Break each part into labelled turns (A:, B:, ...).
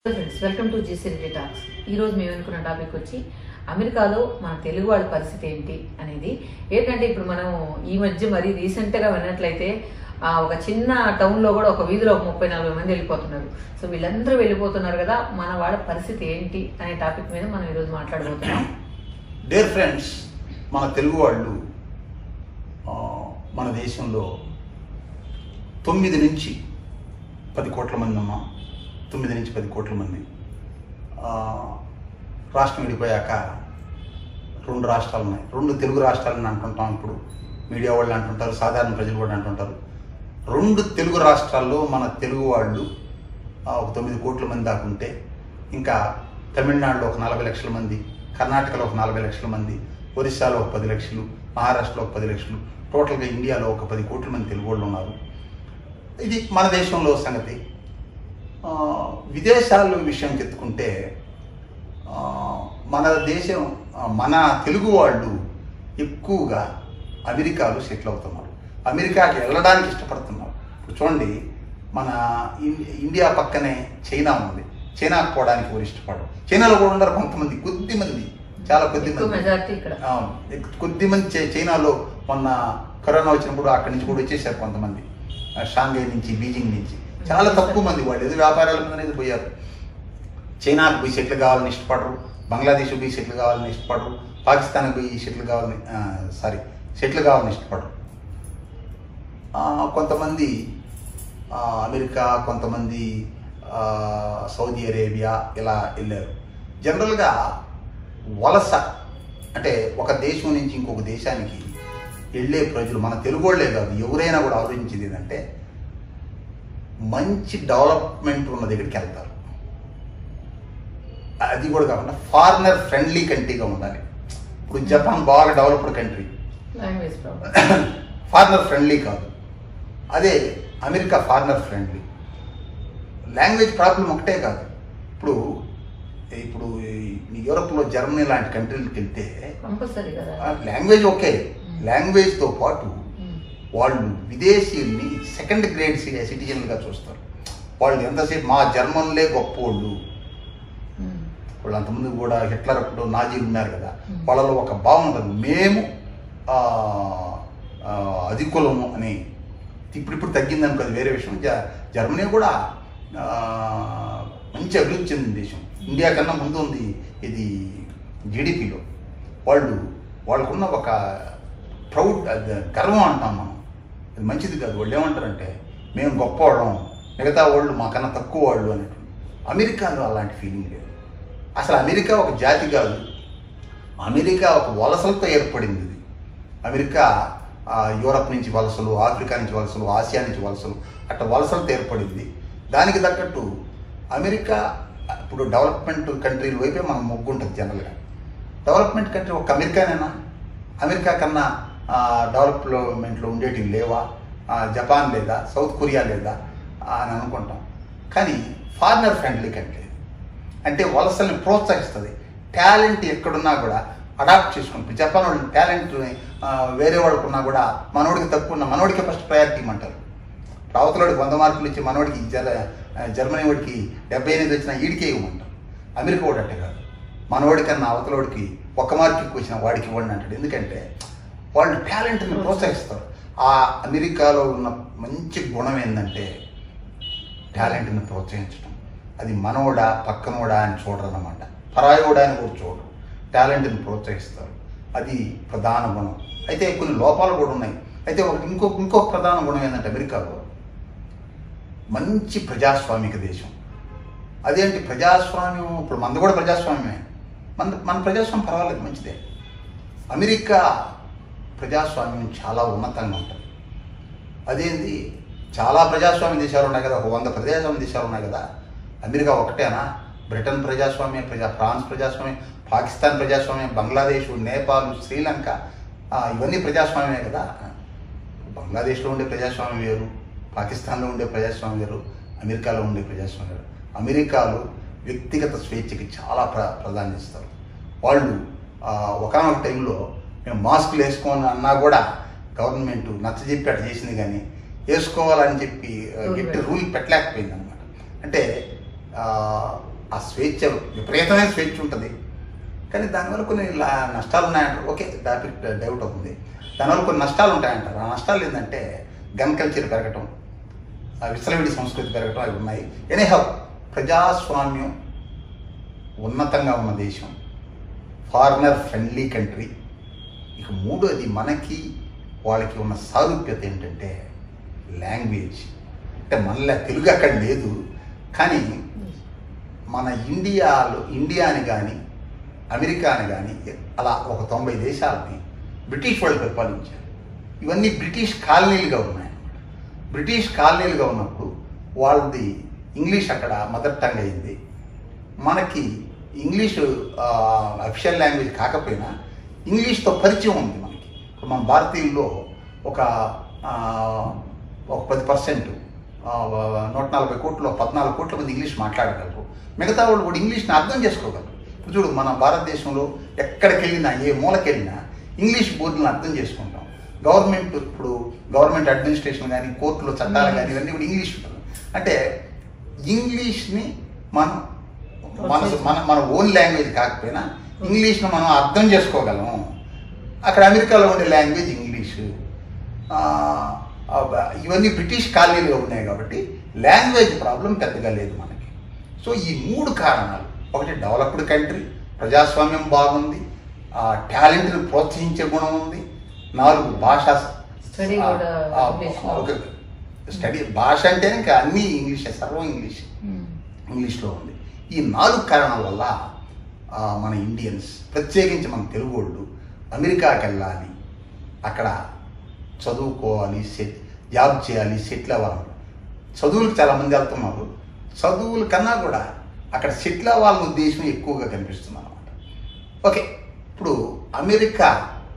A: Friends welcome to జీసీరిటీ talks ఈ రోజు మేము అనుకున్న టాపిక్ వచ్చి అమెరికాలో మన తెలుగు వాళ్ళ పరిస్థితి ఏంటి అనేది ఏంటంటే ఇప్పుడు మనం ఈ మధ్య మరి రీసెంట్ గా విన్నట్లయితే ఆ, ఒక చిన్న టౌన్ లో కూడా ఒక వీధిలో ఒక ముప్పై నలభై మంది వెళ్ళిపోతున్నారు సో వీళ్ళందరూ వెళ్ళిపోతున్నారు కదా మన వాళ్ళ పరిస్థితి ఏంటి అనే టాపిక్ మీద మనం ఈరోజు మాట్లాడబోతున్నాం
B: డేర్ ఫ్రెండ్స్ మన తెలుగు వాళ్ళు ఆ, మన దేశంలో తొమ్మిది నుంచి పది కోట్ల మంది ఉన్నాం తొమ్మిది నుంచి పది కోట్ల మంది ఆ, రాష్ట్రం విడిపోయాక రెండు రాష్ట్రాలు ఉన్నాయి రెండు తెలుగు రాష్ట్రాలని అంటుంటాం ఇప్పుడు మీడియా వాళ్ళు అంటుంటారు సాధారణ ప్రజలు కూడా అంటుంటారు రెండు తెలుగు రాష్ట్రాల్లో మన తెలుగు వాళ్ళు ఆ, ఒక తొమ్మిది కోట్ల మంది దాకా ఉంటే ఇంకా తమిళనాడులో ఒక నలభై లక్షల మంది కర్ణాటకలో ఒక నలభై లక్షల మంది ఒరిస్సాలో ఒక పది లక్షలు మహారాష్ట్రలో ఒక పది లక్షలు టోటల్గా ఇండియాలో ఒక పది కోట్ల మంది తెలుగు వాళ్ళు ఉన్నారు ఇది మన దేశంలో సంగతి ఆ, విదేశాల విషయం ఎత్తుకుంటే ఆ, మన దేశం ఆ, మన తెలుగు వాళ్ళు ఎక్కువగా అమెరికాలో సెటిల్ అవుతున్నారు అమెరికాకి వెళ్ళడానికి ఇష్టపడుతున్నారు ఇప్పుడు చూడండి మన ఇన్- ఇండియా పక్కనే చైనా ఉంది చైనాకు పోవడానికి ఎవరు ఇష్టపడరు చైనాలో కూడా ఉండరు కొంతమంది కొద్ది మంది చాలా కొద్ది
A: ఎక్కువ
B: మంది
A: మెజారిటీ ఇక్కడ
B: అవును. ఎక్- కొద్ది మంది చై- చైనాలో మొన్న కరోనా వచ్చినప్పుడు అక్కడి నుంచి కూడా వచ్చేసారు కొంతమంది ఆ, షాంఘై నుంచి బీజింగ్ నుంచి చాలా తక్కువ మంది వాళ్ళు ఏదో వ్యాపారాల మీద అనేది పోయారు చైనాకు పోయి సెటిల్ కావాలని ఇష్టపడరు బంగ్లాదేశ్ పోయి సెటిల్ కావాలని ఇష్టపడరు పాకిస్తాన్కి పోయి సెటిల్ కావాలని సారీ సెటిల్ కావాలని ఇష్టపడరు ఆ, కొంతమంది ఆ, అమెరికా కొంతమంది ఆ, సౌదీ అరేబియా ఇలా వెళ్ళారు జనరల్గా వలస అంటే ఒక దేశం నుంచి ఇంకొక దేశానికి వెళ్ళే ప్రజలు మన తెలుగు వాళ్ళే కాదు ఎవరైనా కూడా ఆలోచించేది ఏంటంటే మంచి డెవలప్మెంట్ ఉన్న దగ్గరికి వెళ్తారు అది కూడా కాకుండా ఫారినర్ ఫ్రెండ్లీ కంట్రీగా ఉండాలి ఇప్పుడు జపాన్ బాగా developed country
A: language problem
B: foreigner friendly కాదు అదే America foreigner friendly language problem ఒకటే కాదు ఇప్పుడు ఇప్పుడు ఈ యూరోప్లో జర్మనీ లాంటి కంట్రీలకు వెళ్తే
A: కంపల్సరీ కదా
B: లాంగ్వేజ్ ఓకే లాంగ్వేజ్తో పాటు
A: ఉమ్.
B: వాళ్ళు విదేశీయుల్ని సెకండ్ గ్రేడ్ సిటిజన్లుగా చూస్తారు వాళ్ళు ఎంతసేపు మా జర్మన్లే గొప్ప వాళ్ళు
A: ఉమ్.
B: వాళ్ళు అంతమంది కూడా హిట్లర్ అప్పుడు నాజీలు ఉన్నారు కదా
A: Hmm.
B: వాళ్ళలో ఒక భావం ఉంటుంది మేము ఆ, ఆ, అధికులము అని ఇప్పుడు ఇప్పుడు తగ్గింది అనుకో అది వేరే విషయం జ- జర్మనీ కూడా ఆ, మంచి అభివృద్ధి చెందిన దేశం ఇండియా కన్నా ముందు ఉంది ఇది జీడిపిలో వాళ్ళు వాళ్ళకున్న ఒక ప్రౌడ్ అది గర్వం అంటాం మనం అది మంచిది కాదు వాళ్ళు ఏమంటారంటే మేము గొప్పవాళ్ళం మిగతా వాళ్ళు మాకన్నా తక్కువ వాళ్ళు అనేటువంటి అమెరికాలో అలాంటి ఫీలింగ్ లేదు అసలు అమెరికా ఒక జాతి కాదు అమెరికా ఒక వలసలతో ఏర్పడింది ఇది అమెరికా ఆ, యూరప్ నుంచి వలసలు ఆఫ్రికా నుంచి వలసలు ఆసియా నుంచి వలసలు అట్లా వలసలతో ఏర్పడింది దానికి తగ్గట్టు అమెరికా ఇప్పుడు డెవలప్మెంట్ కంట్రీల వైపే మనం మొగ్గు ఉంటుంది జనరల్గా డెవలప్మెంట్ కంట్రీ ఒక అమెరికానేనా అమెరికా కన్నా ఆ, డెవలప్మెంట్లో ఉండేటివి లేవా ఆ, జపాన్ లేదా సౌత్ కొరియా లేదా ఆ, అని అనుకుంటాం కానీ ఫారినర్ ఫ్రెండ్లీ కంట్రీ అంటే వలసల్ని ప్రోత్సహిస్తుంది టాలెంట్ ఎక్కడున్నా కూడా అడాప్ట్ చేసుకుని ఇప్పుడు జపాన్ వాళ్ళు టాలెంట్ వేరే వాళ్ళకు ఉన్నా కూడా మనోడికి తక్కువ ఉన్న మనోడికి ఫస్ట్ ప్రయారిటీ ఇమ్మంటారు ఇప్పుడు అవతలోడికి వంద మార్కులు ఇచ్చి మనోడికి జర జర్మనీ వాడికి డెబ్బై ఎనిమిది వచ్చిన ఈడికే ఇవ్వమంటారు అమెరికా వాడు అంటే కాదు మనోడి కన్నా అవతలోడికి ఒక్క మార్కు ఎక్కువ వచ్చిన వాడికి ఇవ్వండి అంటాడు ఎందుకంటే వాళ్ళు టాలెంట్ని ప్రోత్సహిస్తారు ఆ అమెరికాలో ఉన్న మంచి గుణం ఏంటంటే టాలెంట్ని ప్రోత్సహించడం అది మనోడా పక్కనోడా అని చూడరు అనమాట పరాయోడా అని కూడా చూడరు టాలెంట్ని ప్రోత్సహిస్తారు అది ప్రధాన గుణం అయితే కొన్ని లోపాలు కూడా ఉన్నాయి అయితే ఒకటి ఇంకో ఇంకో ప్రధాన గుణం ఏంటంటే అమెరికాలో మంచి ప్రజాస్వామిక దేశం అదేంటి ప్రజాస్వామ్యం ఇప్పుడు మనది కూడా ప్రజాస్వామ్యమే మన మన ప్రజాస్వామ్యం పర్వాలేదు మంచిదే అమెరికా ప్రజాస్వామ్యం చాలా ఉన్నతంగా ఉంటుంది అదేంటి చాలా ప్రజాస్వామ్య దేశాలు ఉన్నాయి కదా ఒక వంద ప్రజాస్వామ్య దేశాలు ఉన్నాయి కదా అమెరికా ఒకటేనా బ్రిటన్ ప్రజాస్వామ్యం ప్రజా ఫ్రాన్స్ ప్రజాస్వామ్యం పాకిస్తాన్ ప్రజాస్వామ్యం బంగ్లాదేశ్ నేపాల్ శ్రీలంక ఆ, ఇవన్నీ ప్రజాస్వామ్యమే కదా బంగ్లాదేశ్లో ఉండే ప్రజాస్వామ్యం వేరు పాకిస్తాన్లో ఉండే ప్రజాస్వామ్యం వేరు అమెరికాలో ఉండే ప్రజాస్వామ్యం వేరు అమెరికాలో వ్యక్తిగత స్వేచ్ఛకి చాలా ప్ర ప్రాధాన్యత ఇస్తారు వాళ్ళు ఒకనొక టైంలో మేము మాస్కులు వేసుకోని అన్నా కూడా గవర్నమెంట్ నచ్చజెప్పి అట్లా చేసింది కానీ వేసుకోవాలని చెప్పి ఆ,
A: Rule
B: గట్టి
A: పెట్ట-
B: రూల్ పెట్టలేకపోయింది అనమాట అంటే ఆ, ఆ స్వేచ్ఛ విపరీతమైన స్వేచ్ఛ ఉంటుంది కానీ దానివల్ల కొన్ని లా- నష్టాలు ఉన్నాయంటారు ఓకే టాపిక్ డైవర్ట్ అవుతుంది దానివల్ల కొన్ని నష్టాలు ఉంటాయంటారు ఆ నష్టాలు ఏంటంటే గన్ కల్చర్ పెరగటం ఆ విచ్చలవిడి సంస్కృతి పెరగటం అవి ఉన్నాయి ఎనీహౌ ప్రజాస్వామ్యం ఉన్నతంగా ఉన్న దేశం ఫారినర్ ఫ్రెండ్లీ కంట్రీ ఇక మూడోది మనకి వాళ్ళకి ఉన్న సారూప్యత ఏంటంటే లాంగ్వేజ్ అంటే మనలో తెలుగు అక్కడ లేదు కానీ మన ఇండియాలో ఇండియాని కానీ అమెరికాని కానీ అలా ఒక తొంభై దేశాలని బ్రిటిష్ వాళ్ళు పరిపాలించారు ఇవన్నీ బ్రిటిష్ కాలనీలుగా ఉన్నాయి బ్రిటిష్ కాలనీలుగా ఉన్నప్పుడు వాళ్ళది ఇంగ్లీష్ అక్కడ మదర్ టంగ్ అయింది మనకి ఇంగ్లీషు అఫిషియల్ లాంగ్వేజ్ కాకపోయినా ఇంగ్లీష్తో పరిచయం ఉంది మనకి ఇప్పుడు మన భారతీయుల్లో ఒక ఆ, ఒక పది పర్సెంట్ నూట నలభై కోట్లు పద్నాలుగు కోట్ల మంది ఇంగ్లీష్ మాట్లాడగలరు మిగతా వాళ్ళు కూడా ఇంగ్లీష్ని అర్థం చేసుకోగలరు ఇప్పుడు చూడు మన భారతదేశంలో ఎక్కడికి వెళ్ళినా ఏ మూలకి వెళ్ళినా ఇంగ్లీష్ బోర్డులను అర్థం చేసుకుంటాం గవర్నమెంట్ ఇప్పుడు గవర్నమెంట్ అడ్మినిస్ట్రేషన్ కానీ కోర్టులో చట్టాలు కానీ ఇవన్నీ కూడా ఇంగ్లీష్ ఉంటుంది అంటే ఇంగ్లీష్ని మనం మన మన మన ఓన్ లాంగ్వేజ్ కాకపోయినా ఇంగ్లీష్ను మనం అర్థం చేసుకోగలం అక్కడ అమెరికాలో ఉండే లాంగ్వేజ్ ఇంగ్లీషు ఆ, ఆ, ఇవన్నీ బ్రిటిష్ కాలనీలుగా ఉన్నాయి కాబట్టి లాంగ్వేజ్ ప్రాబ్లం పెద్దగా లేదు మనకి సో ఈ మూడు కారణాలు ఒకటి డెవలప్డ్ కంట్రీ ప్రజాస్వామ్యం బాగుంది టాలెంట్ని ప్రోత్సహించే గుణం ఉంది నాలుగు భాష
A: Study కూడా ఇంగ్లీష్లో.
B: స్టడీ భాష అంటే ఇంకా అన్నీ ఇంగ్లీషే సర్వం ఇంగ్లీష్ ఇంగ్లీష్లో ఉంది ఈ నాలుగు కారణాల వల్ల ఆ, మన ఇండియన్స్ ప్రత్యేకించి మన తెలుగు వాళ్ళు అమెరికాకి వెళ్ళాలి అక్కడ చదువుకోవాలి సెట్ జాబ్ చేయాలి సెటిల్ అవ్వాలి చదువులకు చాలామంది వెళ్తున్నారు చదువుల కన్నా కూడా అక్కడ సెటిల్ అవ్వాలన్న ఉద్దేశం ఎక్కువగా కనిపిస్తుంది అనమాట ఓకే ఇప్పుడు అమెరికా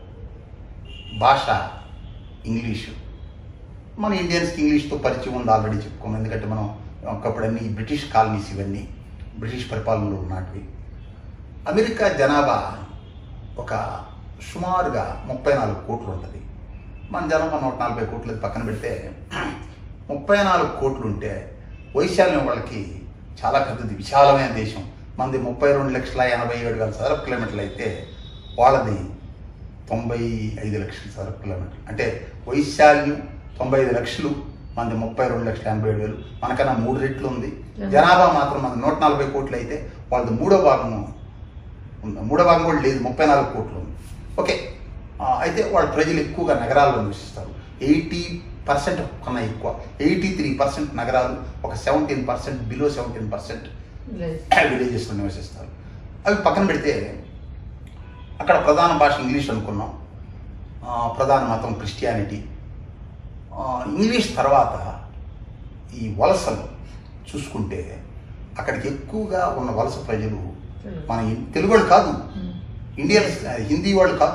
B: భాష ఇంగ్లీషు మన ఇండియన్స్కి ఇంగ్లీష్తో పరిచయం ఉంది ఆల్రెడీ చెప్పుకున్నాం ఎందుకంటే మనం ఒకప్పుడు అన్ని బ్రిటిష్ కాలనీస్ ఇవన్నీ బ్రిటిష్ పరిపాలనలో ఉన్నటివి అమెరికా జనాభా ఒక సుమారుగా ముప్పై నాలుగు కోట్లు ఉంటుంది మన జనాభా నూట నలభై కోట్లు పక్కన పెడితే ముప్పై నాలుగు కోట్లు ఉంటే వైశాల్యం వాళ్ళకి చాలా పెద్దది విశాలమైన దేశం మనది ముప్పై రెండు లక్షల ఎనభై ఏడు వేల చదరపు కిలోమీటర్లు అయితే వాళ్ళది తొంభై ఐదు లక్షల చదరపు కిలోమీటర్లు అంటే వైశాల్యం తొంభై ఐదు లక్షలు మనది ముప్పై రెండు లక్షల ఎనభై ఏడు వేలు మనకన్నా మూడు రెట్లు ఉంది జనాభా మాత్రం మన నూట నలభై కోట్లు అయితే వాళ్ళది మూడో భాగము ఉంది మూడో భాగం కూడా లేదు ముప్పై నాలుగు కోట్లు ఉంది ఓకే ఆ, అయితే వాళ్ళ ప్రజలు ఎక్కువగా నగరాల్లో నివసిస్తారు ఎయిటీ పర్సెంట్ కన్నా ఎక్కువ ఎయిటీ త్రీ పర్సెంట్ నగరాలు ఒక seventeen percent below seventeen percent విలేజెస్లో నివసిస్తారు అవి పక్కన పెడితే అక్కడ ప్రధాన భాష ఇంగ్లీష్ అనుకున్నాం ఆ, ప్రధాన మతం క్రిస్టియానిటీ ఆ, ఇంగ్లీష్ తర్వాత ఈ వలసలు చూసుకుంటే అక్కడికి ఎక్కువగా ఉన్న వలస ప్రజలు మన ఇన్- తెలుగు వాళ్ళు కాదు ఇండియన్స్ హిందీ వాళ్ళు కాదు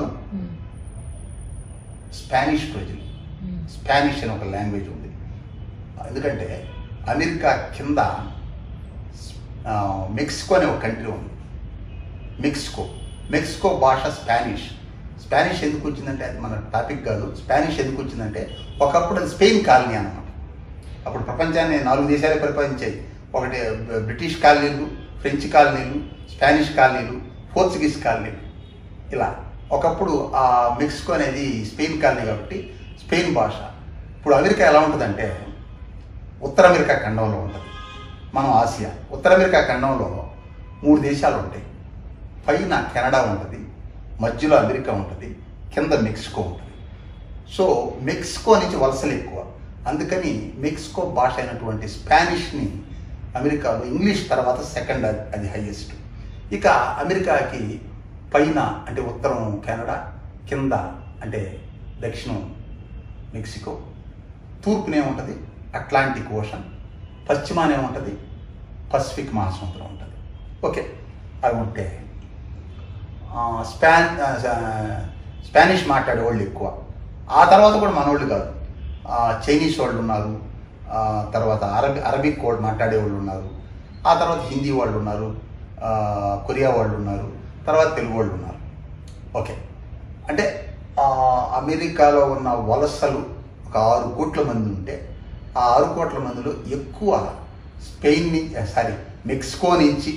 B: స్పానిష్ ప్రజలు స్పానిష్ అని ఒక లాంగ్వేజ్ ఉంది ఎందుకంటే అమెరికా కింద ఆ, మెక్సికో అనే ఒక కంట్రీ ఉంది మెక్సికో మెక్సికో భాష స్పానిష్ స్పానిష్ ఎందుకు వచ్చిందంటే అది మన టాపిక్ కాదు స్పానిష్ ఎందుకు వచ్చిందంటే ఒకప్పుడు అది స్పెయిన్ కాలనీ అన్నమాట అప్పుడు ప్రపంచాన్ని నాలుగు దేశాలే పరిపాలించాయి ఒకటి బ- బ్రిటిష్ కాలనీలు ఫ్రెంచ్ కాలనీలు స్పానిష్ కాలనీలు పోర్చుగీస్ కాలనీలు ఇలా ఒకప్పుడు ఆ మెక్సికో అనేది స్పెయిన్ కాలనీ కాబట్టి స్పెయిన్ భాష ఇప్పుడు అమెరికా ఎలా ఉంటుందంటే ఉత్తర అమెరికా ఖండంలో ఉంటుంది మనం ఆసియా ఉత్తర అమెరికా ఖండంలో మూడు దేశాలు ఉంటాయి పైన కెనడా ఉంటుంది మధ్యలో అమెరికా ఉంటుంది కింద మెక్సికో ఉంటుంది సో మెక్సికో నుంచి వలసలు ఎక్కువ అందుకని మెక్సికో భాష అయినటువంటి స్పానిష్ని అమెరికాలో ఇంగ్లీష్ తర్వాత సెకండ్ అది- అది హైయెస్ట్ ఇక అమెరికాకి పైన అంటే ఉత్తరం కెనడా కింద అంటే దక్షిణం మెక్సికో తూర్పునే ఉంటుంది అట్లాంటిక్ ఓషన్ పశ్చిమానే ఉంటుంది పసిఫిక్ మహాసముద్రం ఉంటుంది ఓకే అవి ఉంటే ఆ, స్పాన్ ఆ, స- స్పానిష్ మాట్లాడే వాళ్ళు ఎక్కువ ఆ తర్వాత కూడా మనోళ్ళు కాదు ఆ, చైనీస్ వాళ్ళు ఉన్నారు ఆ, తర్వాత అరబి అరబిక్ వాళ్ళు మాట్లాడే వాళ్ళు ఉన్నారు ఆ తర్వాత హిందీ వాళ్ళు ఉన్నారు ఆ, కొరియా వాళ్ళు ఉన్నారు తర్వాత తెలుగు వాళ్ళు ఉన్నారు ఓకే అంటే ఆ, అమెరికాలో ఉన్న వలసలు ఒక ఆరు కోట్ల మంది ఉంటే ఆ ఆరు కోట్ల మందిలో ఎక్కువ స్పెయిన్ నుంచి సారీ మెక్సికో నుంచి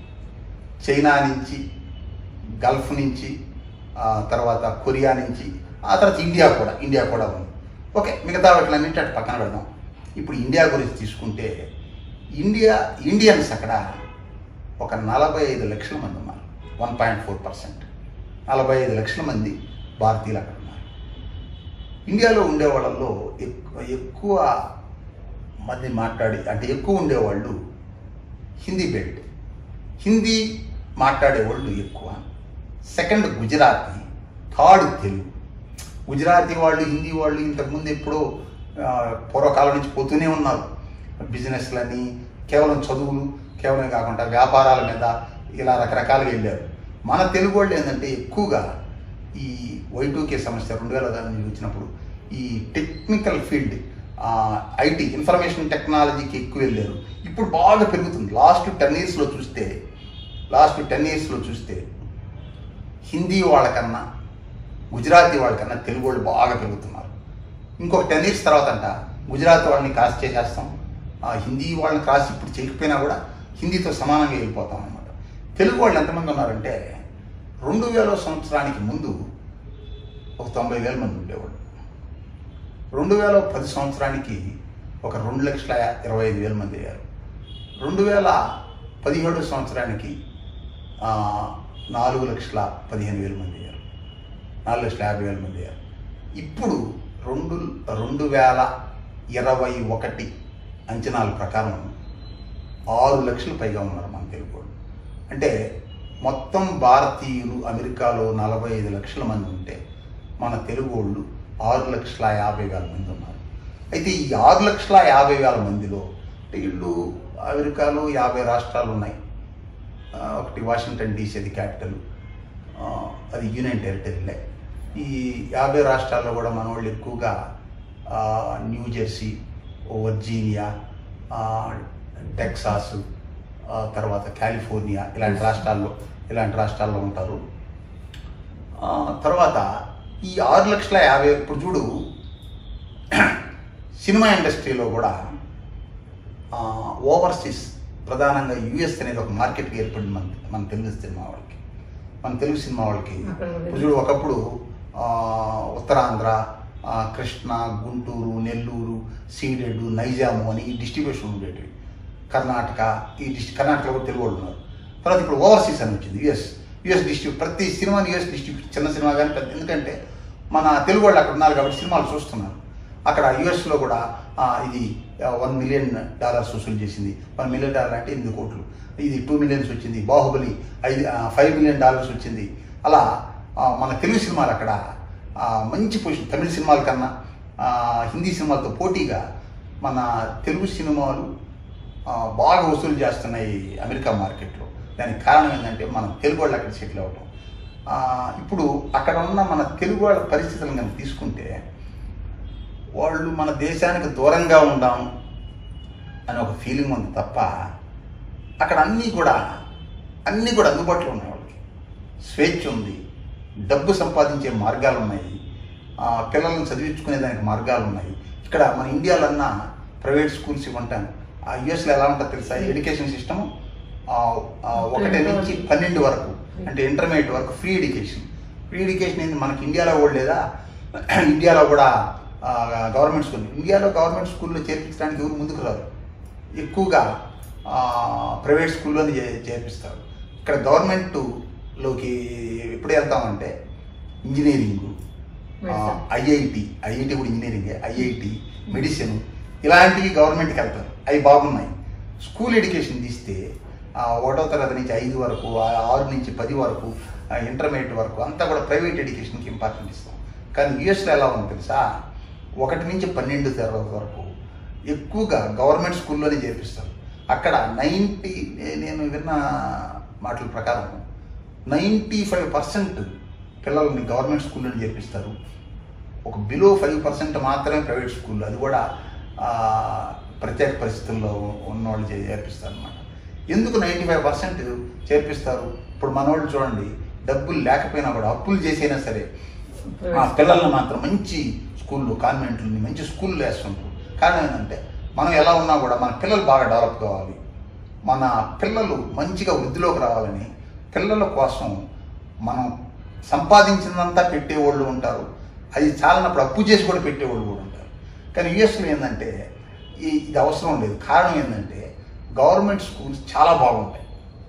B: చైనా నుంచి గల్ఫ్ నుంచి ఆ తర్వాత కొరియా నుంచి ఆ తర్వాత ఇండియా కూడా ఇండియా కూడా ఉంది ఓకే మిగతా వాటిలన్నింటి అటు పక్కన పెడదాం ఇప్పుడు ఇండియా గురించి తీసుకుంటే ఇండియా ఇండియన్స్ అక్కడ ఒక నలభై ఐదు లక్షల మంది ఉన్నారు వన్ పాయింట్ ఫోర్ పర్సెంట్ నలభై ఐదు లక్షల మంది భారతీయులు అక్కడ ఉన్నారు ఇండియాలో ఉండే వాళ్ళల్లో ఎక్కువ ఎక్కువ మంది మాట్లాడి అంటే ఎక్కువ ఉండేవాళ్ళు హిందీ బెల్ట్ హిందీ మాట్లాడేవాళ్ళు ఎక్కువ సెకండ్ గుజరాతీ థర్డ్ తెలుగు గుజరాతీ వాళ్ళు హిందీ వాళ్ళు ఇంతకుముందు ఎప్పుడో ఆ, పూర్వకాలం నుంచి పోతూనే ఉన్నారు బిజినెస్లని కేవలం చదువులు కేవలం కాకుండా వ్యాపారాల మీద ఇలా రకరకాలుగా వెళ్ళారు మన తెలుగు వాళ్ళు ఏంటంటే ఎక్కువగా ఈ వైటూకే సమస్య రెండు వేల నుంచి వచ్చినప్పుడు ఈ టెక్నికల్ ఫీల్డ్ ఐటీ ఇన్ఫర్మేషన్ టెక్నాలజీకి ఎక్కువ వెళ్ళారు ఇప్పుడు బాగా పెరుగుతుంది లాస్ట్ టెన్ ఇయర్స్లో చూస్తే లాస్ట్ టెన్ ఇయర్స్లో చూస్తే హిందీ వాళ్ళకన్నా గుజరాతీ వాళ్ళకన్నా తెలుగు వాళ్ళు బాగా పెరుగుతున్నారు ఇంకొక టెన్ ఇయర్స్ తర్వాత అంట గుజరాత్ వాళ్ళని క్రాస్ చేసేస్తాం ఆ హిందీ వాళ్ళని క్రాస్ ఇప్పుడు చేయకపోయినా కూడా హిందీతో సమానంగా వెళ్ళిపోతాం అనమాట తెలుగు వాళ్ళు ఎంతమంది ఉన్నారంటే రెండు వేల సంవత్సరానికి ముందు ఒక తొంభై వేల మంది ఉండేవాళ్ళు రెండు వేల పది సంవత్సరానికి ఒక రెండు లక్షల ఇరవై ఐదు వేల మంది అయ్యారు రెండు వేల పదిహేడు సంవత్సరానికి ఆ, నాలుగు లక్షల పదిహేను వేల మంది అయ్యారు నాలుగు లక్షల యాభై వేల మంది అయ్యారు ఇప్పుడు రెండు రెండు వేల ఇరవై ఒకటి అంచనాల ప్రకారం ఆరు లక్షలు పైగా ఉన్నారు మన తెలుగు వాళ్ళు అంటే మొత్తం భారతీయులు అమెరికాలో నలభై ఐదు లక్షల మంది ఉంటే మన తెలుగు వాళ్ళు ఆరు లక్షల యాభై వేల మంది ఉన్నారు అయితే ఈ ఆరు లక్షల యాభై వేల మందిలో అంటే వీళ్ళు అమెరికాలో యాభై రాష్ట్రాలు ఉన్నాయి ఆ, ఒకటి వాషింగ్టన్ డీసీ అది క్యాపిటల్ ఆ, అది యూనియన్ టెరిటరీలే ఈ యాభై రాష్ట్రాల్లో కూడా మన వాళ్ళు ఎక్కువగా ఆ, న్యూ జెర్సీ వర్జీనియా ఆ, టెక్సాస్ ఆ, తర్వాత కాలిఫోర్నియా ఇలాంటి రాష్ట్రాల్లో ఇలాంటి రాష్ట్రాల్లో ఉంటారు ఆ, తర్వాత ఈ ఆరు లక్షల యాభై ఇప్పుడు చూడు సినిమా ఇండస్ట్రీలో కూడా ఓవర్సీస్ ప్రధానంగా యుఎస్ అనేది ఒక మార్కెట్గా ఏర్పడింది మన మన తెలుగు సినిమా వాళ్ళకి మన తెలుగు సినిమా వాళ్ళకి
A: అక్కడ కూడా
B: ఇప్పుడు చూడు ఒకప్పుడు ఆ, ఉత్తరాంధ్ర ఆ, కృష్ణ గుంటూరు నెల్లూరు సీడెడ్ నైజాము అని ఈ డిస్ట్రిబ్యూషన్ ఉండేటివి కర్ణాటక ఈ డిస్ట్రి కర్ణాటకలో కూడా తెలుగు వాళ్ళు ఉన్నారు తర్వాత ఇప్పుడు ఓవర్సీస్ అని వచ్చింది యుఎస్ యుఎస్ డిస్ట్రిబ్యూ ప్రతి సినిమాని యుఎస్ డిస్ట్రిబ్యూట్ చిన్న సినిమా కానీ పెద్ద ఎందుకంటే మన తెలుగు వాళ్ళు అక్కడ ఉన్నారు కాబట్టి సినిమాలు చూస్తున్నారు అక్కడ యుఎస్లో కూడా ఆ, ఇది వన్ మిలియన్ డాలర్స్ వసూలు చేసింది వన్ మిలియన్ డాలర్ అంటే ఎనిమిది కోట్లు ఇది టూ మిలియన్స్ వచ్చింది బాహుబలి ఐదు ఫైవ్ మిలియన్ డాలర్స్ వచ్చింది అలా ఆ, మన తెలుగు సినిమాలు అక్కడ ఆ, మంచి పొజిషన్ తమిళ సినిమాల కన్నా ఆ, హిందీ సినిమాలతో పోటీగా మన తెలుగు సినిమాలు ఆ, బాగా వసూలు చేస్తున్నాయి అమెరికా మార్కెట్లో దానికి కారణం ఏంటంటే మనం తెలుగు వాళ్ళు అక్కడ సెటిల్ అవ్వటం ఆ, ఇప్పుడు అక్కడ ఉన్న మన తెలుగు వాళ్ళ పరిస్థితులను కనుక తీసుకుంటే వాళ్ళు మన దేశానికి దూరంగా ఉండాం అని ఒక ఫీలింగ్ ఉంది తప్ప అక్కడ అన్నీ కూడా అన్నీ కూడా అందుబాటులో ఉన్నాయి వాళ్ళకి స్వేచ్ఛ ఉంది డబ్బు సంపాదించే మార్గాలు ఉన్నాయి ఆ, పిల్లలను చదివించుకునే దానికి మార్గాలు ఉన్నాయి ఇక్కడ మన ఇండియాలో అన్న ప్రైవేట్ స్కూల్స్ ఇవ్వంటాను ఆ యుఎస్లో ఎలా ఉంటుంది తెలుసా ఎడ్యుకేషన్ సిస్టమ్ ఒకటి నుంచి పన్నెండు వరకు అంటే ఇంటర్మీడియట్ వరకు ఫ్రీ ఎడ్యుకేషన్ ఫ్రీ ఎడ్యుకేషన్ ఏంది మనకి ఇండియాలో కూడా లేదా ఇండియాలో కూడా గవర్నమెంట్ స్కూల్ ఇండియాలో గవర్నమెంట్ స్కూల్లో చేర్పించడానికి ఎవరు ముందుకు రారు ఎక్కువగా ప్రైవేట్ స్కూల్లోనే చే- చేర్పిస్తారు ఇక్కడ గవర్నమెంట్లోకి ఎప్పుడు వెళ్తామంటే ఇంజనీరింగ్
A: Medicine.
B: ఐఐటి ఐఐటి కూడా ఇంజనీరింగే ఐఐటి మెడిసిన్ ఇలాంటివి గవర్నమెంట్కి వెళ్తారు అవి బాగున్నాయి స్కూల్ ఎడ్యుకేషన్ తీస్తే ఆ, ఒకటో తరగతి నుంచి ఐదు వరకు ఆ, ఆరు నుంచి పది వరకు ఆ, ఇంటర్మీడియట్ వరకు అంతా కూడా ప్రైవేట్ ఎడ్యుకేషన్కి ఇంపార్టెంట్ ఇస్తాం కానీ యుఎస్లో ఎలా ఉంది తెలుసా ఒకటి నుంచి పన్నెండు తరగతి వరకు ఎక్కువగా గవర్నమెంట్ స్కూల్లోనే చేర్పిస్తారు అక్కడ నైంటీ నేను విన్న మాటల ప్రకారం నైంటీ ఫైవ్ పర్సెంట్ పిల్లల్ని గవర్నమెంట్ స్కూల్లోనే చేర్పిస్తారు ఒక బిలో ఫైవ్ పర్సెంట్ మాత్రమే ప్రైవేట్ స్కూల్ అది కూడా ఆ, ప్రత్యేక పరిస్థితుల్లో ఉన్నవాళ్ళు చే- చేర్పిస్తారు అనమాట ఎందుకు నైంటీ ఫైవ్ పర్సెంట్ చేర్పిస్తారు ఇప్పుడు మనోళ్ళు చూడండి డబ్బులు లేకపోయినా కూడా అప్పులు చేసైనా సరే ఆ పిల్లల్ని మాత్రం మంచి స్కూల్లో కాన్వెంట్లని మంచి స్కూల్లో వేస్తుంటారు కారణం ఏంటంటే మనం ఎలా ఉన్నా కూడా మన పిల్లలు బాగా డెవలప్ కావాలి మన పిల్లలు మంచిగా వృద్ధిలోకి రావాలని పిల్లల కోసం మనం సంపాదించినంతా పెట్టేవాళ్ళు ఉంటారు అది చాలనప్పుడు అప్పు చేసి కూడా పెట్టేవాళ్ళు కూడా ఉంటారు కానీ యుఎస్లో ఏంటంటే ఈ ఇది అవసరం లేదు కారణం ఏంటంటే గవర్నమెంట్ స్కూల్స్ చాలా బాగుంటాయి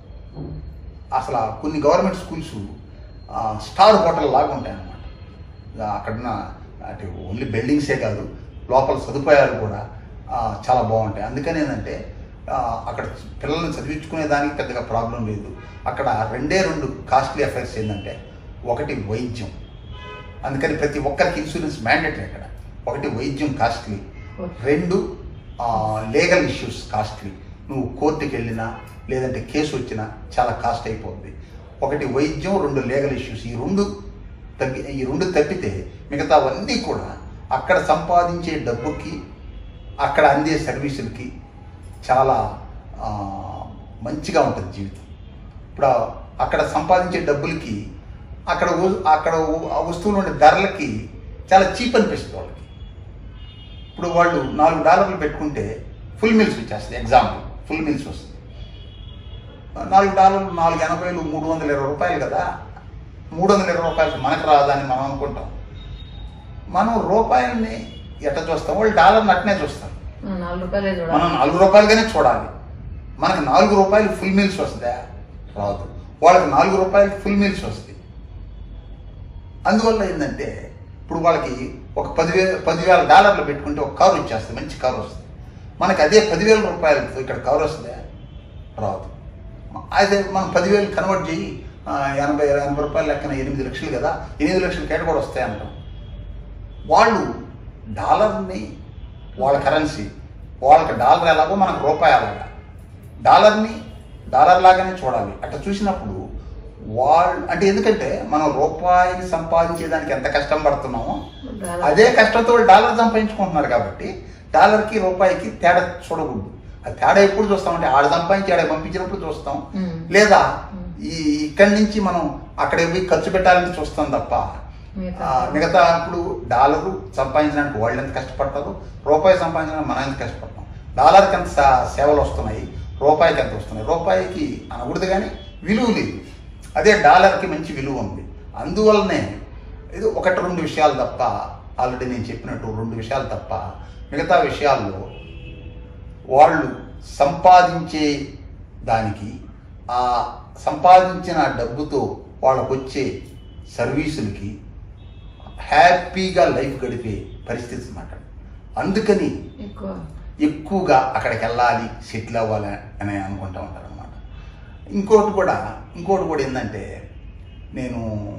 B: అసలు ఆ కొన్ని గవర్నమెంట్ స్కూల్స్ ఆ, స్టార్ హోటల్ లాగా ఉంటాయి అన్నమాట ఆ, అక్కడున్న అంటే ఓన్లీ బిల్డింగ్సే కాదు లోపల సదుపాయాలు కూడా ఆ, చాలా బాగుంటాయి అందుకని ఏంటంటే ఆ, అక్కడ పిల్లల్ని చదివించుకునే దానికి పెద్దగా ప్రాబ్లం లేదు అక్కడ రెండే రెండు కాస్ట్లీ అఫైర్స్ ఏంటంటే ఒకటి వైద్యం అందుకని ప్రతి ఒక్కరికి ఇన్సూరెన్స్ మ్యాండేటరీ అక్కడ ఒకటి వైద్యం కాస్ట్లీ రెండు లీగల్ ఇష్యూస్ కాస్ట్లీ నువ్వు కోర్టుకి వెళ్ళినా లేదంటే కేసు వచ్చినా చాలా కాస్ట్ అయిపోద్ది ఒకటి వైద్యం రెండు లీగల్ ఇష్యూస్ ఈ రెండు తగ్గి ఈ రెండు తప్పితే మిగతావన్నీ కూడా అక్కడ సంపాదించే డబ్బుకి అక్కడ అందే సర్వీసులకి చాలా ఆ, మంచిగా ఉంటుంది జీవితం ఇప్పుడు ఆ- అక్కడ సంపాదించే డబ్బులకి అక్కడ వ- అక్కడ వ- ఆ వస్తువులు ఉండే ధరలకి చాలా చీప్ అనిపిస్తుంది వాళ్ళకి ఇప్పుడు వాళ్ళు నాలుగు డాలర్లు పెట్టుకుంటే ఫుల్ మిల్స్ వచ్చేస్తుంది ఎగ్జాంపుల్ ఫుల్ మిల్స్ వస్తుంది నాలుగు డాలర్లు నాలుగు ఎనభైలు మూడు వందల ఇరవై రూపాయలు కదా మూడు వందల ఇరవై రూపాయలు మనకు రాదని మనం అనుకుంటాం మనం రూపాయలని ఎట్ట చూస్తాం వాళ్ళు డాలర్ని అట్నే చూస్తారు
A: ఆ, నాలుగు రూపాయలే
B: మనం
A: చూడాలి
B: నాలుగు రూపాయలుగానే చూడాలి మనకు నాలుగు రూపాయలు ఫుల్ మీల్స్ వస్తుందా రాదు వాళ్ళకి నాలుగు రూపాయలకి ఫుల్ మీల్స్ వస్తాయి అందువల్ల ఏంటంటే ఇప్పుడు వాళ్ళకి ఒక పదివేల పదివేల డాలర్లు పెట్టుకుంటే ఒక కారు ఇచ్చేస్తుంది మంచి కారు వస్తుంది మనకి అదే పదివేల రూపాయలతో ఇక్కడ కారు వస్తుందా రాదు అదే మనం పదివేలు కన్వర్ట్ చేయి ఆ, ఎనభై ఎనభై రూపాయల లెక్కన ఎనిమిది లక్షలు కదా ఎనిమిది లక్షల కేట కూడా వస్తాయి అంటాం వాళ్ళు డాలర్ని వాళ్ళ కరెన్సీ వాళ్ళకి డాలర్ ఎలాగో మనకు రూపాయి అలాగా డాలర్ని డాలర్ లాగానే చూడాలి అట్లా చూసినప్పుడు వాళ్ళు అంటే ఎందుకంటే మనం రూపాయిని సంపాదించేదానికి ఎంత కష్టం పడుతున్నామో
A: డాలర్.
B: అదే కష్టంతో వాళ్ళు డాలర్ సంపాదించుకుంటున్నారు కాబట్టి డాలర్కి రూపాయికి తేడా చూడకూడదు ఆ తేడా ఎప్పుడు చూస్తామంటే ఆడ సంపాదించి ఆడ పంపించినప్పుడు చూస్తాం
A: మ్మ్.
B: లేదా
A: మ్మ్.
B: ఈ ఇక్కడి నుంచి మనం అక్కడికి పోయి ఖర్చు పెట్టాలని చూస్తాం తప్ప
A: మిగతా
B: ఆ, మిగతా ఇప్పుడు డాలరు సంపాదించడానికి వాళ్ళు ఎంత కష్టపడతారు రూపాయి సంపాదించడానికి మనం ఎంత కష్టపడతాం డాలర్కి ఎంత సా- సేవలు వస్తున్నాయి రూపాయికి ఎంత వస్తున్నాయి రూపాయికి అనకూడదు కానీ విలువ లేదు అదే డాలర్కి మంచి విలువ ఉంది అందువల్లనే ఇది ఒకటి రెండు విషయాలు తప్ప ఆల్రెడీ నేను చెప్పినట్టు రెండు విషయాలు తప్ప మిగతా విషయాల్లో వాళ్ళు సంపాదించే దానికి ఆ సంపాదించిన డబ్బుతో వాళ్ళకు వచ్చే సర్వీసులకి హ్యాపీగా లైఫ్ గడిపే పరిస్థితి అన్నమాట అందుకని
A: ఎక్కువ
B: ఎక్కువగా అక్కడికి వెళ్ళాలి సెటిల్ అవ్వాలి అని అనుకుంటూ ఉంటారు అనమాట ఇంకోటి కూడా ఇంకోటి కూడా ఏంటంటే నేను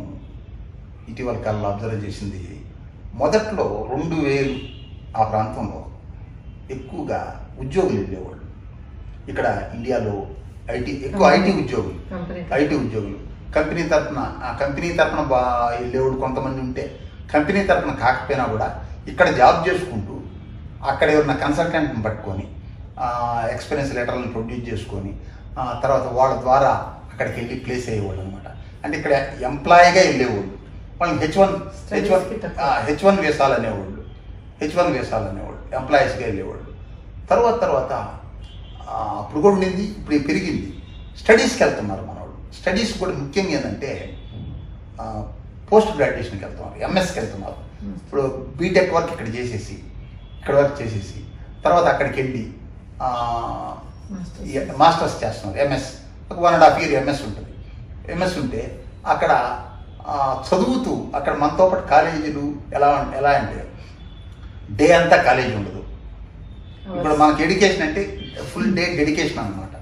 B: ఇటీవల కాలంలో అబ్జర్వ్ చేసింది మొదట్లో రెండు వేలు ఆ ప్రాంతంలో ఎక్కువగా ఉద్యోగులు వెళ్ళేవాళ్ళు ఇక్కడ ఇండియాలో ఐటీ ఎక్కువ ఐటీ ఉద్యోగులు
A: కంపెనీ
B: ఐటీ ఉద్యోగులు కంపెనీ తరఫున ఆ కంపెనీ తరఫున బా వెళ్ళేవాడు కొంతమంది ఉంటే కంపెనీ తరఫున కాకపోయినా కూడా ఇక్కడ జాబ్ చేసుకుంటూ అక్కడ ఎవరిన కన్సల్టెంట్ని పట్టుకొని ఎక్స్పీరియన్స్ లెటర్లను ప్రొడ్యూస్ చేసుకొని ఆ, తర్వాత వాళ్ళ ద్వారా అక్కడికి వెళ్ళి ప్లేస్ అయ్యేవాళ్ళు అనమాట అంటే ఇక్కడ ఎంప్లాయీగా వెళ్ళేవాళ్ళు వాళ్ళకి H one H one
A: Studies కి తక్కువ.
B: హెచ్ వన్ వేసాలు అనేవాళ్ళు హెచ్ వన్ వేసాలు అనేవాళ్ళు ఎంప్లాయీస్గా వెళ్ళేవాళ్ళు తర్వాత తర్వాత ఆ, అప్పుడు కూడా ఉండింది ఇప్పుడు ఇది పెరిగింది స్టడీస్కి వెళ్తున్నారు మనవాళ్ళు స్టడీస్ కూడా ముఖ్యంగా ఏంటంటే పోస్ట్ గ్రాడ్యుయేషన్కి వెళ్తున్నారు ఎంఎస్కి వెళ్తున్నారు
A: Hmm.
B: ఇప్పుడు బీటెక్ వర్క్ ఇక్కడ చేసేసి ఇక్కడ వర్క్ చేసేసి తర్వాత అక్కడికి వెళ్ళి ఆ,
A: Masters.
B: ఈ మాస్టర్స్ చేస్తున్నారు ఎంఎస్ ఒక one and half year MS ఉంటుంది ఎంఎస్ ఉంటే అక్కడ ఆ, చదువుతూ అక్కడ మనతో పాటు కాలేజీలు ఎలా ఉం- ఎలా అంటే డే అంతా కాలేజీ ఉండదు ఇప్పుడు మనకి ఎడ్యుకేషన్ అంటే ఫుల్ డే డెడికేషన్ అనమాట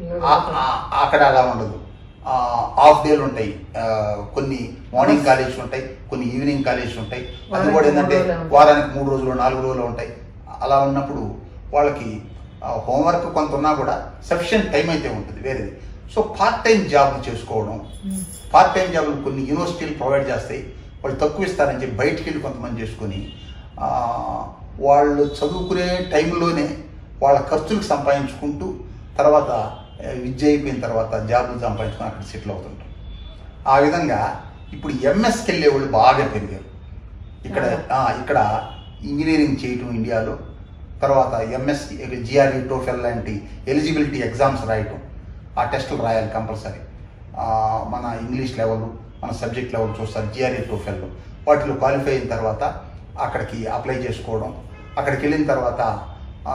B: అక్కడ అలా ఉండదు హాఫ్ డేలు ఉంటాయి ఆ, కొన్ని మార్నింగ్ కాలేజ్ ఉంటాయి కొన్ని ఈవినింగ్ కాలేజ్ ఉంటాయి అది కూడా
A: వారానికి
B: ఏంటంటే
A: మూడు రోజులు ఉంటాయి.
B: వారానికి మూడు రోజులు నాలుగు రోజులు ఉంటాయి అలా ఉన్నప్పుడు వాళ్ళకి హోంవర్క్ కొంత ఉన్నా కూడా సఫిషియంట్ టైం అయితే ఉంటుంది వేరేది సో పార్ట్ టైం జాబ్ చేసుకోవడం
A: Hmm.
B: పార్ట్ టైం జాబ్లు కొన్ని యూనివర్సిటీలు ప్రొవైడ్ చేస్తాయి వాళ్ళు తక్కువ ఇస్తారని చెప్పి బయటికి వెళ్ళి కొంతమంది చేసుకొని ఆ, వాళ్ళు చదువుకునే టైంలోనే వాళ్ళ ఖర్చులకు సంపాదించుకుంటూ తర్వాత ఆ, విద్య అయిపోయిన తర్వాత జాబులు సంపాదించుకొని అక్కడ సెటిల్ అవుతుంటారు ఆ విధంగా ఇప్పుడు ఎంఎస్కి వెళ్ళే వాళ్ళు బాగా పెరిగారు ఇక్కడ ఆ, ఇక్కడ ఇంజనీరింగ్ చేయటం ఇండియాలో తర్వాత ఎంఎస్ జిఆర్ఈ టోఫెల్ లాంటి ఎలిజిబిలిటీ ఎగ్జామ్స్ రాయటం ఆ టెస్టులు రాయాలి కంపల్సరీ మన ఇంగ్లీష్ లెవెల్ మన సబ్జెక్ట్ లెవెల్ చూస్తారు జిఆర్ఈ టోఫెల్ వాటిలో క్వాలిఫై అయిన తర్వాత అక్కడికి అప్లై చేసుకోవడం అక్కడికి వెళ్ళిన తర్వాత ఆ,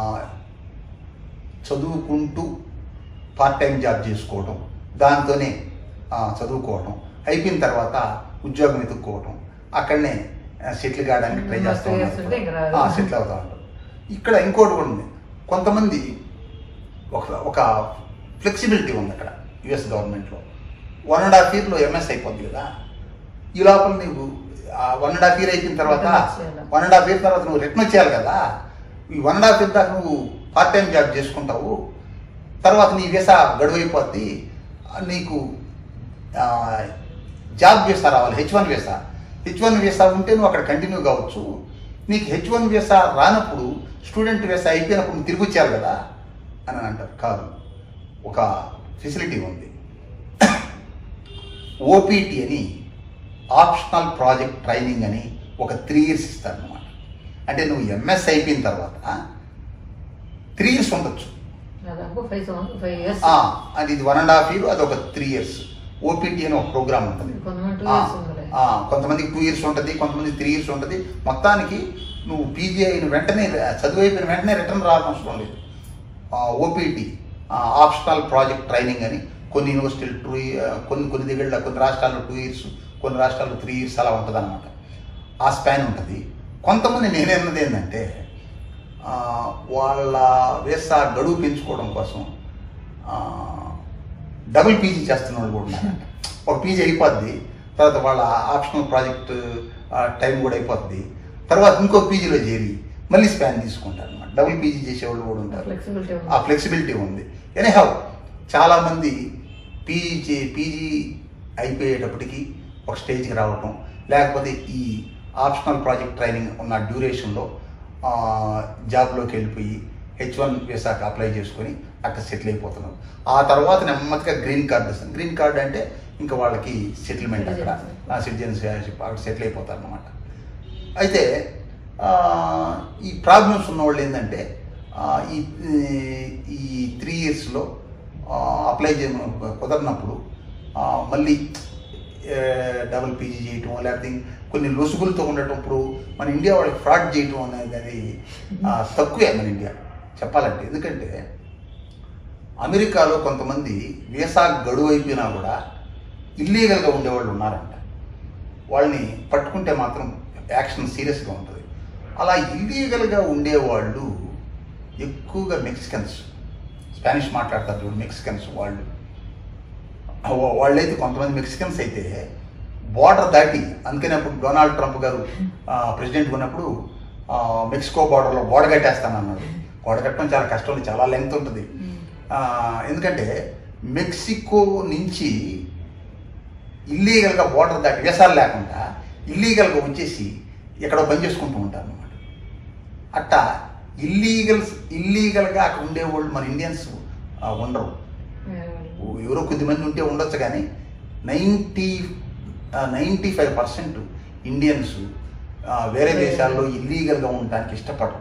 B: చదువుకుంటూ పార్ట్ టైం జాబ్ చేసుకోవడం దాంతోనే ఆ, చదువుకోవడం అయిపోయిన తర్వాత ఉద్యోగం వెతుక్కోవడం అక్కడనే సెటిల్ కావడానికి ట్రై
A: ఇంకా
B: చేస్తూ
A: two years ఉంటే ఇంకా రాదు.
B: ఉన్నారు సెటిల్ అవుతా ఉంటారు ఇక్కడ ఇంకోటి కూడా ఉంది కొంతమంది ఒక ఒక ఫ్లెక్సిబిలిటీ ఉంది అక్కడ యుఎస్ గవర్నమెంట్లో వన్ అండ్ హాఫ్ ఇయర్లో ఎంఎస్ అయిపోద్ది కదా ఈ లోపల నీవు వన్ అండ్ హాఫ్ ఇయర్ అయిపోయిన తర్వాత
A: Return వచ్చేయాలి.
B: వన్ అండ్ హాఫ్ ఇయర్ తర్వాత నువ్వు రిటర్న్ వచ్చేయాలి కదా ఈ వన్ అండ్ హాఫ్ ఇయర్ దాకా నువ్వు పార్ట్ టైం జాబ్ చేసుకుంటావు తర్వాత నీ వీసా గడువు అయిపోద్ది నీకు ఆ, జాబ్ వీసా రావాలి H one visa H one visa ఉంటే నువ్వు అక్కడ కంటిన్యూ కావచ్చు నీకు హెచ్ వన్ వీసా రానప్పుడు స్టూడెంట్ వీసా అయిపోయినప్పుడు నువ్వు తిరిగి వచ్చారు కదా అని అంటారు కాదు ఒక ఫెసిలిటీ ఉంది ఓపీటీ అని ఆప్షనల్ ప్రాజెక్ట్ ట్రైనింగ్ అని ఒక త్రీ ఇయర్స్ ఇస్తారు అనమాట అంటే నువ్వు ఎంఎస్ అయిపోయిన తర్వాత త్రీ ఇయర్స్ ఉండొచ్చు
A: దాదాపు ఫైవ్ ఫైవ్ ఇయర్స్
B: ఆ, అది ఇది వన్ అండ్ హాఫ్ ఇయర్ అది ఒక త్రీ ఇయర్స్ ఓపీటీ అని ఒక ప్రోగ్రామ్ ఉంటుంది
A: కొంతమంది టూ
B: ఆ,
A: ఇయర్స్ ఉందిలే
B: ఆ, కొంతమందికి టూ ఇయర్స్ ఉంటుంది కొంతమంది త్రీ ఇయర్స్ ఉంటుంది మొత్తానికి నువ్వు పీజీ అయిన వెంటనే చదువు అయిపోయిన వెంటనే రిటర్న్ రావాల్సిన లేదు ఓపీటీ ఆప్షనల్ ప్రాజెక్ట్ ట్రైనింగ్ అని కొన్ని యూనివర్సిటీలు టూ కొన్ని కొన్ని దగ్గర కొన్ని రాష్ట్రాల్లో టూ ఇయర్స్ కొన్ని రాష్ట్రాల్లో త్రీ ఇయర్స్ అలా ఉంటుంది అనమాట ఆ స్పాన్ ఉంటుంది కొంతమంది నేనేన్నది ఏంటంటే ఆ, వాళ్ళ వేసా గడువు పెంచుకోవడం కోసం ఆ, డబుల్ పీజీ చేస్తున్న వాళ్ళు కూడా ఉన్నారంట ఒక పీజీ అయిపోద్ది తర్వాత వాళ్ళ ఆప్షనల్ ప్రాజెక్ట్ టైం కూడా అయిపోద్ది తర్వాత ఇంకో పీజీలో చేరి మళ్ళీ స్పాన్ తీసుకుంటారు అనమాట డబుల్ పీజీ చేసేవాళ్ళు కూడా ఉంటారు
A: ఫ్లెక్సిబిలిటీ
B: ఆ ఫ్లెక్సిబిలిటీ ఉంది ఎనీహౌ చాలామంది పీజీ పీజీ అయిపోయేటప్పటికి ఒక స్టేజ్కి రావటం లేకపోతే ఈ ఆప్షనల్ ప్రాజెక్ట్ ట్రైనింగ్ ఉన్న డ్యూరేషన్లో జాబ్లోకి వెళ్ళిపోయి హెచ్ వన్ వీసాకి అప్లై చేసుకొని అక్కడ సెటిల్ అయిపోతున్నారు ఆ తర్వాత నెమ్మదిగా గ్రీన్ కార్డు వస్తుంది గ్రీన్ కార్డు అంటే ఇంకా వాళ్ళకి సెటిల్మెంట్ అక్కడ సిటిజన్షిప్ అక్కడ సెటిల్ అయిపోతారు అనమాట అయితే ఆ, ఈ ప్రాబ్లమ్స్ ఉన్నవాళ్ళు ఏంటంటే ఆ, ఈ ఈ త్రీ ఇయర్స్లో అప్లై చేయ కుదరినప్పుడు ఆ, మళ్ళీ డబుల్ పీజీ చేయటం లేకపోతే కొన్ని లొసుగులతో ఉండటం ఇప్పుడు మన ఇండియా వాళ్ళకి ఫ్రాడ్ చేయటం అనేది అది ఆ, తక్కువే మన ఇండియా చెప్పాలంటే ఎందుకంటే అమెరికాలో కొంతమంది వీసా గడువు అయిపోయినా కూడా ఇల్లీగల్గా ఉండేవాళ్ళు ఉన్నారంట వాళ్ళని పట్టుకుంటే మాత్రం యాక్షన్ సీరియస్గా ఉంటుంది అలా ఇల్లీగల్గా ఉండేవాళ్ళు ఎక్కువగా మెక్సికన్స్ స్పానిష్ మాట్లాడతారు చూడు మెక్సికన్స్ వాళ్ళు వా- వాళ్ళైతే కొంతమంది మెక్సికన్స్ అయితే బార్డర్ దాటి అందుకనే అప్పుడు డొనాల్డ్ ట్రంప్ గారు ప్రెసిడెంట్ ఉన్నప్పుడు ఆ, మెక్సికో బార్డర్లో గోడ కట్టేస్తానన్నారు గోడ కట్టడం చాలా కష్టం చాలా లెంగ్త్ ఉంటుంది ఆ, ఎందుకంటే మెక్సికో నుంచి ఇల్లీగల్గా బోర్డర్ దాటి వీసాలు లేకుండా ఇల్లీగల్గా వచ్చేసి ఎక్కడో పని చేసుకుంటూ ఉంటారు అనమాట అట్టా ఇల్లీగల్స్ ఇల్లీగల్గా అక్కడ ఉండేవాళ్ళు మన ఇండియన్స్ ఆ, ఉండరు ఎవరో కొద్దిమంది ఉంటే ఉండొచ్చు కానీ ninety ninety five percent Indians వేరే దేశాల్లో ఇల్లీగల్గా ఉండటానికి ఇష్టపడరు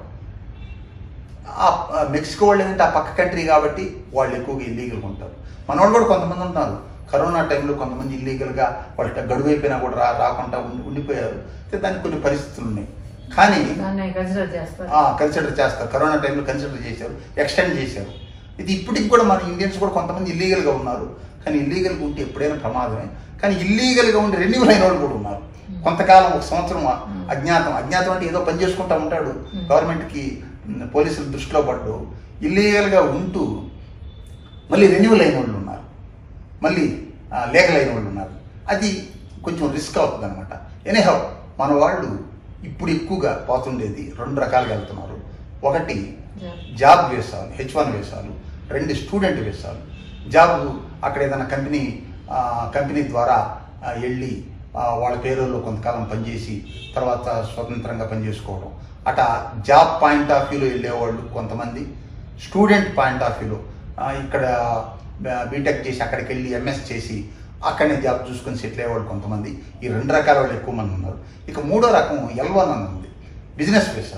B: ఆ ఆ మెక్సికో వాళ్ళు ఏంటంటే ఆ పక్క కంట్రీ కాబట్టి వాళ్ళు ఎక్కువగా ఇల్లీగల్గా ఉంటారు మన వాళ్ళు కూడా కొంతమంది ఉన్నారు కరోనా టైంలో కొంతమంది ఇల్లీగల్గా వాళ్ళ గడువు అయిపోయినా కూడా రా రాకుండా ఉండి ఉండిపోయారు అయితే దానికి కొన్ని పరిస్థితులు ఉన్నాయి కానీ
A: దాన్ని కన్సిడర్ చేస్తారు
B: కన్సిడర్ చేస్తారు కరోనా టైంలో కన్సిడర్ చేశారు ఎక్స్టెండ్ చేశారు ఇది ఇప్పటికి కూడా మన ఇండియన్స్ కూడా కొంతమంది ఇల్లీగల్గా ఉన్నారు కానీ ఇల్లీగల్గా ఉంటే ఎప్పుడైనా ప్రమాదమే కానీ ఇల్లీగల్గా ఉండి రెన్యూవల్ అయిన వాళ్ళు కూడా ఉన్నారు కొంతకాలం ఒక సంవత్సరం అజ్ఞాతం అజ్ఞాతం అంటే ఏదో పని చేసుకుంటా ఉంటాడు గవర్నమెంట్కి ఉమ్, పోలీసుల దృష్టిలో పడ్డు ఇల్లీగల్గా ఉంటూ మళ్ళీ రెన్యూవల్ అయిన వాళ్ళు ఉన్నారు మళ్ళీ లీగల్ అయిన వాళ్ళు ఉన్నారు అది కొంచెం రిస్క్ అవుతుంది అనమాట ఎనీహౌ మన వాళ్ళు ఇప్పుడు ఎక్కువగా పోతుండేది రెండు రకాలుగా వెళ్తున్నారు ఒకటి జాబ్ వేసాలు హెచ్ వన్ వేసాలు రెండు స్టూడెంట్ వేసాలు జాబ్ అక్కడ ఏదైనా కంపెనీ ఆ, కంపెనీ ద్వారా ఆ, వెళ్ళి ఆ, వాళ్ళ పేరులో కొంతకాలం పనిచేసి తర్వాత స్వతంత్రంగా పనిచేసుకోవడం అట జాబ్ పాయింట్ ఆఫ్ వ్యూలో వెళ్ళేవాళ్ళు కొంతమంది స్టూడెంట్ పాయింట్ ఆఫ్ వ్యూలో ఆ, ఇక్కడ బీటెక్ చేసి అక్కడికి వెళ్ళి ఎంఎస్ చేసి అక్కడనే జాబ్ చూసుకొని సెటిల్ అయ్యేవాళ్ళు కొంతమంది ఈ రెండు రకాల వాళ్ళు ఎక్కువ మంది ఉన్నారు ఇక మూడో రకం ఎల్ వన్ అని ఉంది బిజినెస్ వేసాలు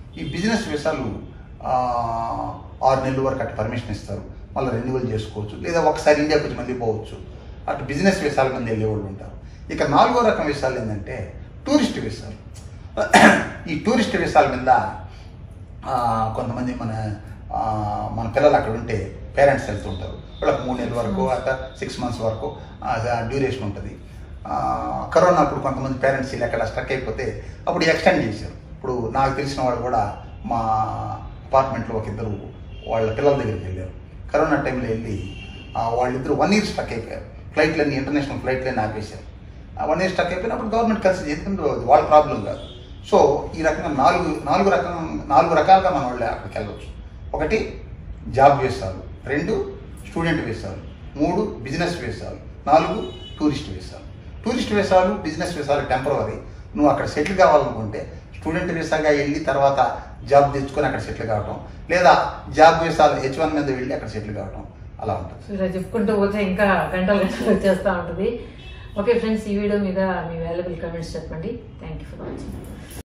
B: ఈ బిజినెస్ వీసాలు ఆ, ఆరు నెలల వరకు అటు పర్మిషన్ ఇస్తారు మళ్ళీ రెన్యువల్ చేసుకోవచ్చు లేదా ఒకసారి ఇండియాకి వచ్చి మళ్ళీ పోవచ్చు అటు బిజినెస్ వీసాల మీద వెళ్ళే వాళ్ళు ఉంటారు ఇక నాలుగో రకం వీసాలు ఏంటంటే టూరిస్ట్ వీసాలు ఈ టూరిస్ట్ వీసాల మీద ఆ, కొంతమంది మన ఆ, మన పిల్లలు అక్కడ ఉంటే పేరెంట్స్ వెళ్తుంటారు వాళ్ళకి మూడు నెలల వరకు అట్లా సిక్స్ మంత్స్ వరకు డ్యూరేషన్ ఉంటుంది ఆ, కరోనా అప్పుడు కొంతమంది పేరెంట్స్ వీళ్ళు అక్కడ స్ట్రక్ అయిపోతే అప్పుడు ఎక్స్టెండ్ చేశారు ఇప్పుడు నాకు తెలిసిన వాళ్ళు కూడా మా అపార్ట్మెంట్లో ఒక ఇద్దరు వాళ్ళ పిల్లల దగ్గరికి వెళ్ళారు కరోనా టైంలో వెళ్ళి ఆ, వాళ్ళిద్దరు వన్ ఇయర్ స్ట్రక్ అయిపోయారు ఫ్లైట్లన్నీ ఇంటర్నేషనల్ ఫ్లైట్లన్నీ ఆపేశారు వన్ ఇయర్ స్టక్ అయిపోయినప్పుడు గవర్నమెంట్ కలిసి ఎందుకంటే అది వాళ్ళ ప్రాబ్లం కాదు సో ఈ రకంగా నాలుగు నాలుగు రకం నాలుగు రకాలుగా మన వాళ్ళు అక్కడికి వెళ్ళవచ్చు ఒకటి జాబ్ వేసాలు రెండు స్టూడెంట్ వేసాలు మూడు బిజినెస్ వేసాలు నాలుగు టూరిస్ట్ వేసాలు టూరిస్ట్ వేసాలు బిజినెస్ వేసాలు టెంపరవరీ నువ్వు అక్కడ సెటిల్ కావాలనుకుంటే స్టూడెంట్ వీసాగా వెళ్ళి తర్వాత జాబ్ తెచ్చుకొని అక్కడ సెటిల్ కావటం లేదా జాబ్ వీసాలు హెచ్ వన్ మీద వెళ్ళి అక్కడ సెటిల్ కావటం అలా ఉంటుంది
A: సో ఇలా చెప్పుకుంటూ పోతే ఇంకా గంటలు గంటలు వచ్చేస్తూ ఉంటుంది ఓకే ఫ్రెండ్స్ ఈ వీడియో మీద మీ వాల్యుబుల్ కమెంట్స్ చెప్పండి థ్యాంక్ యూ ఫర్ వాచింగ్